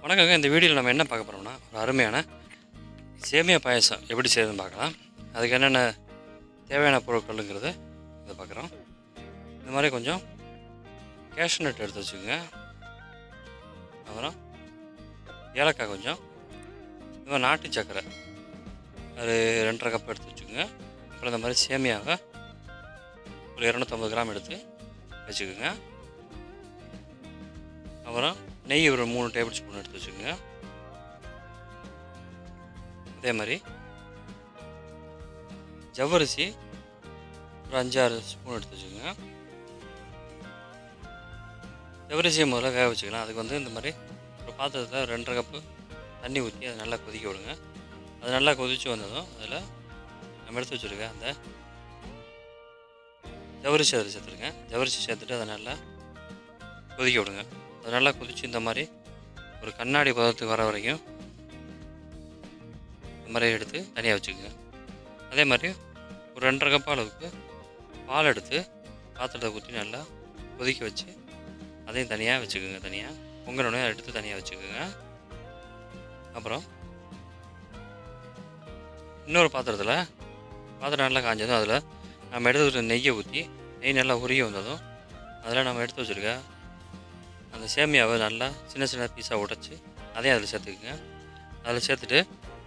வணக்கங்க இந்த வீடியோவில் நம்ம என்ன பார்க்க போகிறோம்னா ஒரு அருமையான சேமியா பாயசம் எப்படி செய்யுதுன்னு பார்க்கலாம் அதுக்கு என்னென்ன தேவையான பொருட்களுங்கிறது இதை பார்க்குறோம் இந்த மாதிரி கொஞ்சம் கேஷ்நட் எடுத்து வச்சுக்கோங்க அப்புறம் ஏலக்காய் கொஞ்சம் இந்த மாதிரி நாட்டு சக்கரை ஒரு ரெண்டரை கப் எடுத்து வச்சுக்கோங்க அப்புறம் இந்த மாதிரி சேமியாவை ஒரு இரநூத்தம்பது கிராம் எடுத்து வச்சுக்கோங்க அப்புறம் நெய் ஒரு மூணு டேபிள் ஸ்பூன் எடுத்து வச்சுக்கோங்க அதே மாதிரி ஜவ்வரிசி ஒரு அஞ்சாறு ஸ்பூன் எடுத்து வச்சுக்கோங்க ஜவ்வரிசியை முதல்ல வேக வச்சுக்கலாம் அதுக்கு வந்து இந்த மாதிரி ஒரு பாத்திரத்தில் ரெண்டரை கப்பு தண்ணி ஊற்றி அதை நல்லா கொதிக்க விடுங்க அது நல்லா கொதித்து வந்ததும் அதில் நம்ம எடுத்து வச்சுருக்க அந்த ஜவ்வரிசி அதில் சேர்த்துருங்க ஜவ்வரிசி சேர்த்துட்டு அதை நல்லா கொதிக்க விடுங்க அது நல்லா கொதிச்சு இந்த மாதிரி ஒரு கண்ணாடி பதத்துக்கு வர வரைக்கும் இந்த மாதிரி எடுத்து தனியாக வச்சுக்கோங்க அதே மாதிரி ஒரு ரெண்டரை கப் அளவுக்கு பால் எடுத்து பாத்திரத்தை ஊற்றி நல்லா கொதிக்க வச்சு அதையும் தனியாக வச்சுக்கோங்க தனியாக பொங்கலோடனே எடுத்து தனியாக வச்சுக்கோங்க அப்புறம் இன்னொரு பாத்திரத்தில் பாத்திரம் நல்லா காஞ்சதும் அதில் நம்ம எடுத்து வச்சிருக்க நெய்யை ஊற்றி நெய் நல்லா உருகி வந்ததும் அதில் நம்ம எடுத்து வச்சுருக்க அந்த சேமியாவை நல்லா சின்ன சின்ன பீஸாக உடைச்சி அதையும் அதில் சேர்த்துக்குங்க அதில் சேர்த்துட்டு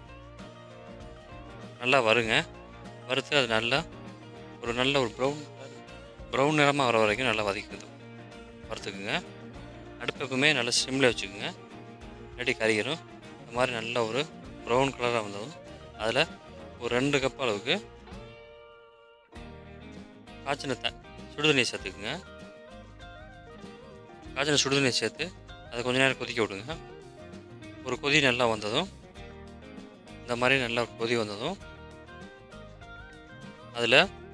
நல்லா வருங்க வறுத்து அது நல்லா ஒரு நல்ல ஒரு ப்ரௌன் ப்ரௌன் நிறமாக வர வரைக்கும் நல்லா வதக்கிது வறுத்துக்குங்க அடுப்பு எப்பவுமே நல்லா சிம்மில் வச்சுக்கோங்க இல்லாட்டி கறிகிறோம் இந்த மாதிரி நல்ல ஒரு ப்ரௌன் கலராக வந்ததும் அதில் ஒரு ரெண்டு கப் அளவுக்கு காய்ச்சின த சுடுதண்ணி சேர்த்துக்குங்க காய்ச்சின சுடுதண்ணி சேர்த்து அதை கொஞ்ச நேரம் கொதிக்க விடுங்க ஒரு கொதி நல்லா வந்ததும் இந்த மாதிரி நல்லா ஒரு கொதி வந்ததும் அதில்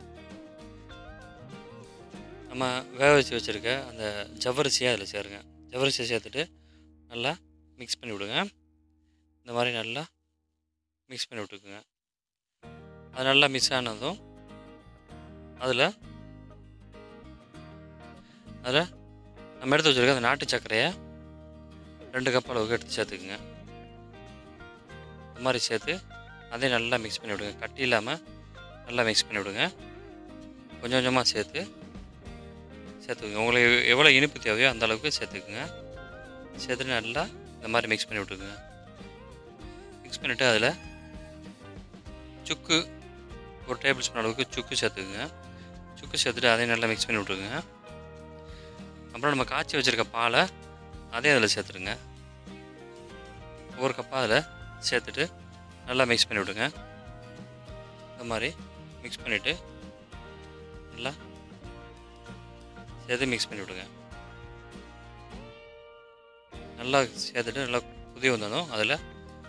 நம்ம வேக வச்சு வச்சுருக்க அந்த ஜவ்வரிசியை அதில் சேருங்க ஜவ்வரிசியை சேர்த்துட்டு நல்லா மிக்ஸ் பண்ணி விடுங்க இந்த மாதிரி நல்லா மிக்ஸ் பண்ணி விட்டுக்குங்க அது நல்லா மிக்ஸ் ஆனதும் அதில் அதில் நம்ம எடுத்து வச்சுருக்க அந்த நாட்டு சர்க்கரையை ரெண்டு கப் அளவுக்கு எடுத்து சேர்த்துக்குங்க இந்த மாதிரி சேர்த்து அதையும் நல்லா மிக்ஸ் பண்ணி விடுங்க கட்டி இல்லாமல் நல்லா மிக்ஸ் பண்ணி விடுங்க கொஞ்சம் கொஞ்சமாக சேர்த்து சேர்த்துக்குங்க உங்களுக்கு எவ்வளோ இனிப்பு தேவையோ அந்த அளவுக்கு சேர்த்துக்குங்க சேர்த்துட்டு நல்லா இந்த மாதிரி மிக்ஸ் பண்ணி விட்டுக்குங்க மிக்ஸ் பண்ணிவிட்டு அதில் சுக்கு ஒரு டேபிள் ஸ்பூன் அளவுக்கு சுக்கு சேர்த்துக்குங்க சுக்கு சேர்த்துட்டு அதையும் நல்லா மிக்ஸ் பண்ணி விட்ருங்க அப்புறம் நம்ம காய்ச்சி வச்சுருக்க பாலை அதே அதில் சேர்த்துருங்க ஒவ்வொரு கப்பாக அதில் சேர்த்துட்டு நல்லா மிக்ஸ் பண்ணி விடுங்க இந்த மாதிரி மிக்ஸ் பண்ணிவிட்டு நல்லா சேர்த்து மிக்ஸ் பண்ணி விடுங்க நல்லா சேர்த்துட்டு நல்லா கொதி வந்ததும் அதில்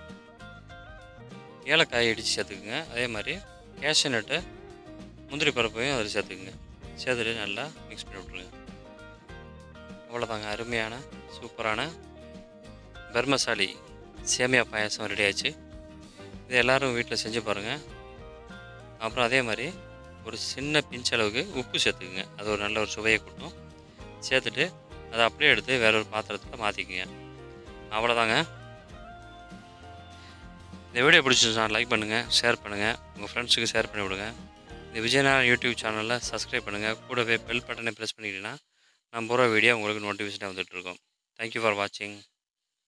ஏலக்காய் இடித்து சேர்த்துக்குங்க அதே மாதிரி கேஷ்யூ நட்டு முந்திரி பருப்பையும் அதில் சேர்த்துக்குங்க சேர்த்துட்டு நல்லா மிக்ஸ் பண்ணி விட்ருங்க அவ்வளோதாங்க அருமையான சூப்பரான பெர்மசாலி சேமியா பாயாசம் ரெடி ஆச்சு இது எல்லோரும் வீட்டில் செஞ்சு பாருங்கள் அப்புறம் அதே மாதிரி ஒரு சின்ன பிஞ்ச் அளவுக்கு உப்பு சேர்த்துக்குங்க அது ஒரு நல்ல ஒரு சுவையை கூட்டும் சேர்த்துட்டு அதை அப்படியே எடுத்து வேற ஒரு பாத்திரத்தில் மாற்றிக்குங்க அவ்வளோதாங்க இந்த வீடியோ பிடிச்சிருந்தா லைக் பண்ணுங்கள் ஷேர் பண்ணுங்கள் உங்கள் ஃப்ரெண்ட்ஸுக்கு ஷேர் பண்ணி விடுங்க இந்த விஜயநாதன் யூடியூப் சேனலில் சப்ஸ்கிரைப் பண்ணுங்கள் கூடவே பெல் பட்டனை ப்ரெஸ் பண்ணிக்கிட்டீங்கன்னா நான் போகிற வீடியோ உங்களுக்கு நோட்டிஃபிகேஷனாக வந்துட்டுருக்கோம் தேங்க்யூ ஃபார் வாட்சிங்